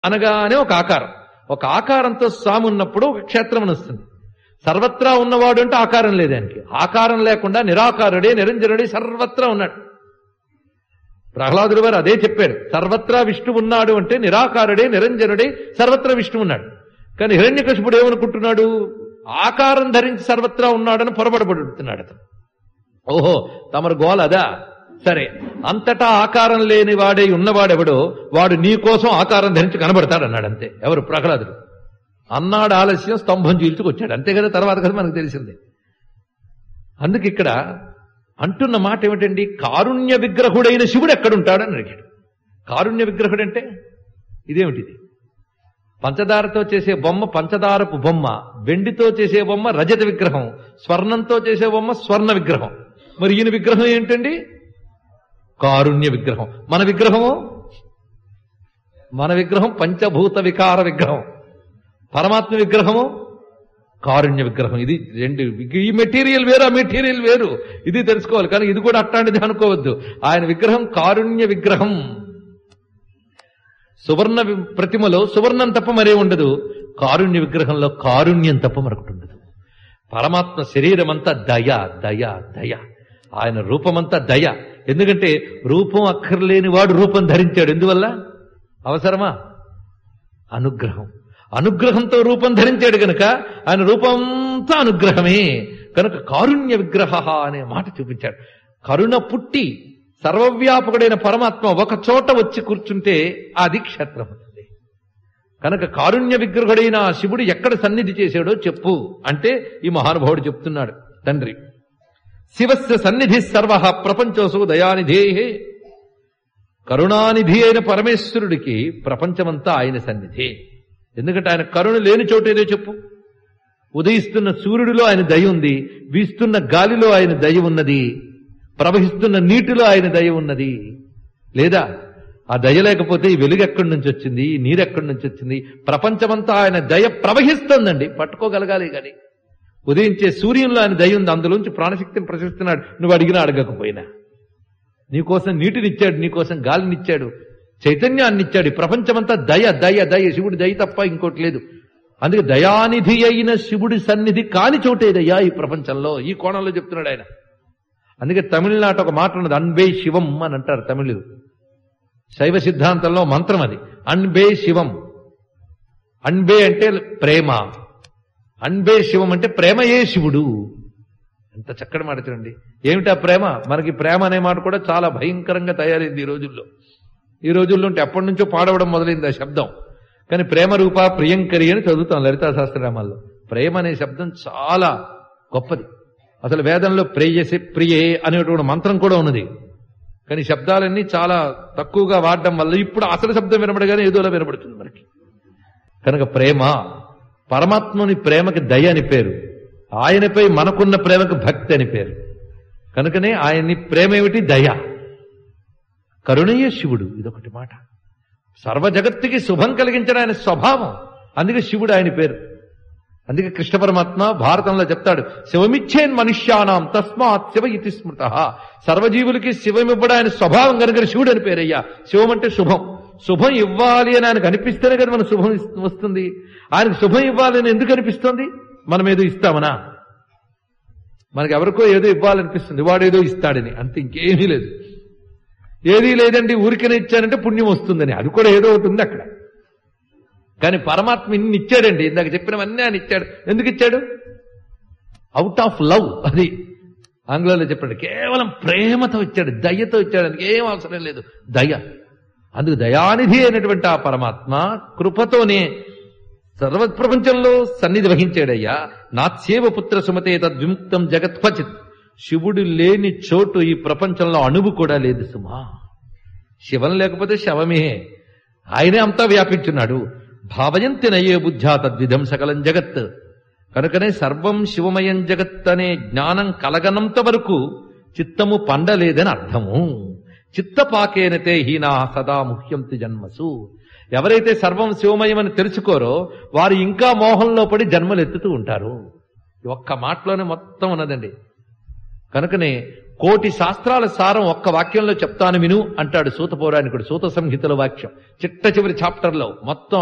అనగానే ఒక ఆకారం ఒక ఆకారంతో స్వామి ఉన్నప్పుడు ఒక క్షేత్రం అని వస్తుంది సర్వత్రా ఉన్నవాడు అంటే ఆకారం లేదానికి ఆకారం లేకుండా నిరాకారుడే నిరంజనుడే సర్వత్రా ఉన్నాడు ప్రహ్లాదుడు వారు అదే చెప్పాడు సర్వత్రా విష్ణు ఉన్నాడు అంటే నిరాకారుడే నిరంజనుడే సర్వత్రా విష్ణు ఉన్నాడు కానీ హిరణ్యకశిపుడు ఏమనుకుంటున్నాడు ఆకారం ధరించి సర్వత్రా ఉన్నాడని పొరబడబడుతున్నాడు అతను ఓహో తమరు గోల అదా సరే అంతటా ఆకారం లేని వాడే ఉన్నవాడెవడో వాడు నీ కోసం ఆకారం ధరించి కనబడతాడు అన్నాడు అంతే ఎవరు ప్రహ్లాదుడు అన్నాడు ఆలస్యం స్తంభం చీల్చుకొచ్చాడు అంతే కదా తర్వాత కదా మనకు తెలిసింది అందుకు ఇక్కడ అంటున్న మాట ఏమిటండి కారుణ్య విగ్రహుడైన శివుడు ఎక్కడుంటాడని అడిగాడు కారుణ్య విగ్రహుడు అంటే ఇదేమిటిది పంచదారతో చేసే బొమ్మ పంచదారపు బొమ్మ వెండితో చేసే బొమ్మ రజత విగ్రహం స్వర్ణంతో చేసే బొమ్మ స్వర్ణ విగ్రహం మరి ఈయన విగ్రహం ఏంటండి కారుణ్య విగ్రహం మన విగ్రహము మన విగ్రహం పంచభూత వికార విగ్రహం పరమాత్మ విగ్రహము కారుణ్య విగ్రహం ఇది రెండు ఈ మెటీరియల్ వేరు ఆ మెటీరియల్ వేరు ఇది తెలుసుకోవాలి కానీ ఇది కూడా అట్లాంటిది అనుకోవద్దు ఆయన విగ్రహం కారుణ్య విగ్రహం సువర్ణ వి- ప్రతిమలో సువర్ణం తప్ప మరే ఉండదు కారుణ్య విగ్రహంలో కారుణ్యం తప్ప మరొకటి ఉండదు పరమాత్మ శరీరం అంతా దయ దయ దయ ఆయన రూపమంతా దయ ఎందుకంటే రూపం అక్కర్లేని వాడు రూపం ధరించాడు ఎందువల్ల అవసరమా అనుగ్రహం అనుగ్రహంతో రూపం ధరించాడు గనుక ఆయన రూపంతా అనుగ్రహమే కనుక కారుణ్య విగ్రహ అనే మాట చూపించాడు కరుణ పుట్టి సర్వవ్యాపకుడైన పరమాత్మ ఒక చోట వచ్చి కూర్చుంటే అది క్షేత్రం అవుతుంది కనుక కారుణ్య విగ్రహుడైన ఆ శివుడు ఎక్కడ సన్నిధి చేశాడో చెప్పు అంటే ఈ మహానుభావుడు చెప్తున్నాడు తండ్రి శివస్య సన్నిధి సర్వ ప్రపంచోసు దయానిధే కరుణానిధి అయిన పరమేశ్వరుడికి ప్రపంచమంతా ఆయన సన్నిధి ఎందుకంటే ఆయన కరుణ లేని చోటేదో చెప్పు ఉదయిస్తున్న సూర్యుడిలో ఆయన దయ ఉంది వీస్తున్న గాలిలో ఆయన దయ ఉన్నది ప్రవహిస్తున్న నీటిలో ఆయన దయ ఉన్నది లేదా ఆ దయ లేకపోతే ఈ వెలుగు ఎక్కడి నుంచి వచ్చింది ఈ నీరు ఎక్కడి నుంచి వచ్చింది ప్రపంచమంతా ఆయన దయ ప్రవహిస్తుందండి పట్టుకోగలగాలి గాని ఉదయించే సూర్యంలో ఆయన దయ ఉంది అందులోంచి ప్రాణశక్తిని ప్రశిస్తున్నాడు నువ్వు అడిగినా అడగకపోయినా నీకోసం నీటినిచ్చాడు నీకోసం గాలినిచ్చాడు చైతన్యాన్ని ఇచ్చాడు ఈ ప్రపంచమంతా దయ దయ దయ శివుడి దయ తప్ప ఇంకోటి లేదు అందుకే దయానిధి అయిన శివుడి సన్నిధి కాని చోటేదయ్యా ఈ ప్రపంచంలో ఈ కోణంలో చెప్తున్నాడు ఆయన అందుకే తమిళనాట ఒక మాట ఉన్నది అన్బే శివం అని అంటారు తమిళులు శైవ సిద్ధాంతంలో మంత్రం అది అన్బే శివం అన్బే అంటే ప్రేమ అన్బే శివం అంటే ప్రేమయే శివుడు ఎంత చక్కటి మాట చూడండి ఏమిటా ప్రేమ మనకి ప్రేమ అనే మాట కూడా చాలా భయంకరంగా తయారైంది ఈ రోజుల్లో ఈ రోజుల్లో ఉంటే ఎప్పటి నుంచో పాడవడం మొదలైంది ఆ శబ్దం కానీ ప్రేమ రూప ప్రియంకరి అని చదువుతాం లలితా సహస్రనామాల్లో ప్రేమ అనే శబ్దం చాలా గొప్పది అసలు వేదంలో ప్రేయసి ప్రియే అనేటువంటి మంత్రం కూడా ఉన్నది కానీ శబ్దాలన్నీ చాలా తక్కువగా వాడడం వల్ల ఇప్పుడు అసలు శబ్దం వినబడగానే ఏదోలా వినబడుతుంది మనకి కనుక ప్రేమ పరమాత్ముని ప్రేమకి దయ అని పేరు ఆయనపై మనకున్న ప్రేమకు భక్తి అని పేరు కనుకనే ఆయన్ని ప్రేమ ఏమిటి దయ కరుణయ్య శివుడు ఇదొకటి మాట సర్వ జగత్తుకి శుభం కలిగించడం ఆయన స్వభావం అందుకే శివుడు ఆయన పేరు అందుకే కృష్ణ పరమాత్మ భారతంలో చెప్తాడు శివమిచ్చేన్ మనుష్యానాం తస్మాత్ శివ ఇతి స్మృత సర్వజీవులకి శివం ఇవ్వడం ఆయన స్వభావం కనుక శివుడు అని పేరయ్యా శివం అంటే శుభం శుభం ఇవ్వాలి అని ఆయనకు అనిపిస్తేనే కదా మన శుభం ఇస్- వస్తుంది ఆయనకు శుభం ఇవ్వాలి అని ఎందుకు అనిపిస్తుంది మనం ఏదో ఇస్తామనా మనకి ఎవరికో ఏదో ఇవ్వాలనిపిస్తుంది వాడేదో ఇస్తాడని అంతే ఇంకేమీ లేదు ఏదీ లేదండి ఊరికనే ఇచ్చానంటే పుణ్యం వస్తుందని అది కూడా ఏదో ఒకటి ఉంది అక్కడ కానీ పరమాత్మ ఇన్ని ఇచ్చాడండి ఇందాక చెప్పినవన్నీ ఆయన ఇచ్చాడు ఎందుకు ఇచ్చాడు అవుట్ ఆఫ్ లవ్ అది ఆంగ్లంలో చెప్పాడు కేవలం ప్రేమతో ఇచ్చాడు దయతో ఇచ్చాడు అందుకు ఏం అవసరం లేదు దయ అందుకు దయానిధి అయినటువంటి ఆ పరమాత్మ కృపతోనే సర్వ ప్రపంచంలో సన్నిధి వహించాడయ్యా నాత్సేవ పుత్ర సుమతే తద్విముక్తం జగత్వచిత్ శివుడు లేని చోటు ఈ ప్రపంచంలో అణువు కూడా లేదు సుమా శివం లేకపోతే శవమే ఆయనే అంతా వ్యాపించున్నాడు భావయంతి నయ్యే బుద్ధ్యా తద్విధం సకలం జగత్ కనుకనే సర్వం శివమయం జగత్ అనే జ్ఞానం కలగనంత వరకు చిత్తము పండలేదని అర్థము చిత్తపాకేనతే హీనా సదా ముహ్యంతి జన్మసు ఎవరైతే సర్వం శివమయమని తెలుసుకోరో వారు ఇంకా మోహంలో పడి జన్మలు ఎత్తుతూ ఉంటారు ఈ ఒక్క మాటలోనే మొత్తం ఉన్నదండి కనుకనే కోటి శాస్త్రాల సారం ఒక్క వాక్యంలో చెప్తాను విను అంటాడు సూత పౌరాణికుడు సూత సంహితల వాక్యం చిట్ట చివరి చాప్టర్లో మొత్తం